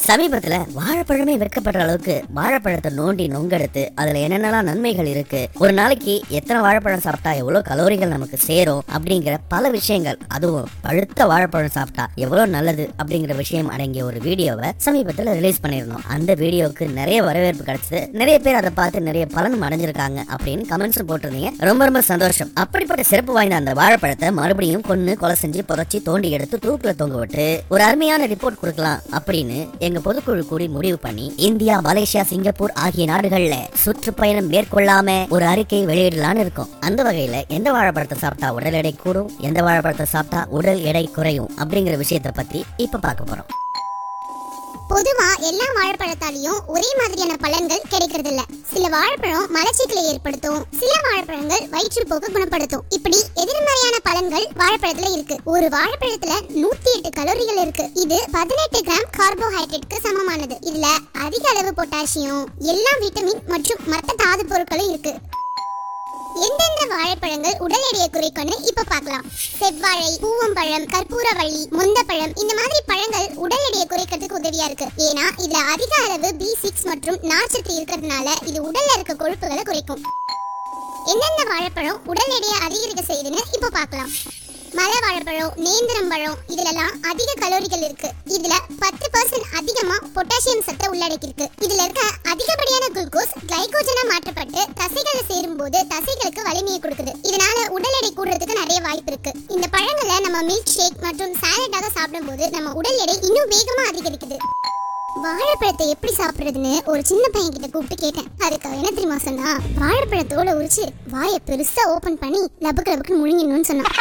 சமீபத்துல வாழைப்பழமே விற்கப்படுற அளவுக்கு வாழைப்பழத்தை நோண்டி நொங்கெடுத்து அதுல என்னென்னலாம் நன்மைகள் இருக்கு ஒரு நாளைக்கு எத்தனை வாழைப்பழம் சாப்பிட்டா எவ்வளவு கலோரிகள் நமக்கு சேரும் அப்படிங்கிற பல விஷயங்கள் அதுவும் பழுத்த வாழைப்பழம் சாப்பிட்டா எவ்வளவு நல்லது அப்படிங்கிற விஷயம் அடங்கிய ஒரு வீடியோவை சமீபத்துல ரிலீஸ் பண்ணியிருந்தோம் அந்த வீடியோவுக்கு நிறைய வரவேற்பு கிடைச்சது நிறைய பேர் அதை பார்த்து நிறைய பலனும் அடைஞ்சிருக்காங்க அப்படின்னு கமெண்ட்ஸ் போட்டிருந்தீங்க ரொம்ப ரொம்ப சந்தோஷம் அப்படிப்பட்ட சிறப்பு வாய்ந்த அந்த வாழைப்பழத்தை மறுபடியும் கொன்னு கொலை செஞ்சு புதைச்சி தோண்டி எடுத்து தூக்குல தொங்க விட்டு ஒரு அருமையான ரிப்போர்ட் கொடுக்கலாம் அப்படின்னு எங்க பொதுக்குழு கூடி முடிவு பண்ணி இந்தியா மலேசியா சிங்கப்பூர் ஆகிய நாடுகள்ல சுற்றுப்பயணம் மேற்கொள்ளாம ஒரு அறிக்கை வெளியிடலாம்னு இருக்கோம் அந்த வகையில எந்த வாழைப்பழத்தை சாப்பிட்டா உடல் எடை கூடும் எந்த வாழைப்பழத்தை சாப்பிட்டா உடல் எடை குறையும் அப்படிங்கிற விஷயத்தை பத்தி இப்ப பார்க்க போறோம் பொதுவா எல்லா வாழைப்பழத்தாலையும் ஒரே மாதிரியான பலன்கள் கிடைக்கிறது இல்ல சில வாழைப்பழம் மலச்சிக்கலை ஏற்படுத்தும் சில வாழைப்பழங்கள் வயிற்றுப்போக்கு குணப்படுத்தும் இப்படி எதிர்மறையான பலன்கள் வாழைப்பழத்துல இருக்கு ஒரு வாழைப்பழத்துல நூத்தி எட்டு கலோரிகள் இருக்கு இது பதினெட்டு கிராம் கார்போஹைட்ரேட்க்கு சமமானது இதுல அதிக அளவு பொட்டாசியம் எல்லா விட்டமின் மற்றும் மற்ற தாது பொருட்களும் இருக்கு எந்தெந்த வாழைப்பழங்கள் உடல் எடையை குறைக்கும்னு இப்ப பார்க்கலாம் செவ்வாழை பூவம்பழம் கற்பூரவள்ளி முந்தப்பழம் இந்த மாதிரி பழங்கள் உடல் எடையை குறைக்கிறதுக்கு உதவியா இருக்கு ஏன்னா இதுல அதிக அளவு பி சிக்ஸ் மற்றும் நார்ச்சத்து இருக்கிறதுனால இது உடல்ல இருக்க கொழுப்புகளை குறைக்கும் எந்தெந்த வாழைப்பழம் உடல் எடையை அதிகரிக்க செய்யுதுன்னு இப்ப பார்க்கலாம் மலை வாழைப்பழம் நேந்திரம் பழம் இதுலலாம் அதிக கலோரிகள் இருக்கு இதுல பத்து பர்சன்ட் அதிகமா பொட்டாசியம் சத்தை உள்ளடக்கியிருக்கு இதுல இருக்க அதிகப்படியான குளுக்கோஸ் கிளைகோஜனா மாற்றப்பட்டு தசைகளை சேரும் போது தசைகளுக்கு வலிமையை கொடுக்குது இதனால உடல் எடை கூடுறதுக்கு நிறைய வாய்ப்பு இருக்கு இந்த பழங்களை நம்ம மில்க் ஷேக் மற்றும் சாலடாக சாப்பிடும்போது நம்ம உடல் எடை இன்னும் வேகமா அதிகரிக்குது வாழைப்பழத்தை எப்படி சாப்பிடுறதுன்னு ஒரு சின்ன பையன் கிட்ட கூப்பிட்டு கேட்டேன் அதுக்கு அவன் என்ன தெரியுமா சொன்னா வாழைப்பழத்தோட உரிச்சு வாயை பெருசா ஓபன் பண்ணி லபக்கு லபக்குன்னு முழுங்கிடணும்னு சொன்னான்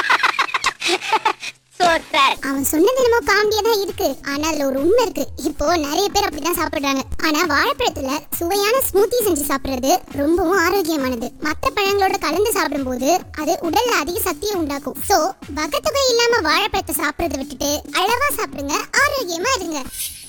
அவன் சொன்னது என்னமோ காமெடியா தான் இருக்கு ஆனா அதுல ஒரு உண்மை இருக்கு இப்போ நிறைய பேர் அப்படிதான் சாப்பிடுறாங்க ஆனா வாழைப்பழத்துல சுவையான ஸ்மூத்தி செஞ்சு சாப்பிடுறது ரொம்பவும் ஆரோக்கியமானது மத்த பழங்களோட கலந்து சாப்பிடும்போது அது உடல்ல அதிக சக்தியை உண்டாக்கும் சோ வகத்தொகை இல்லாம வாழைப்பழத்தை சாப்பிடுறதை விட்டுட்டு அளவா சாப்பிடுங்க ஆரோக்கியமா இருங்க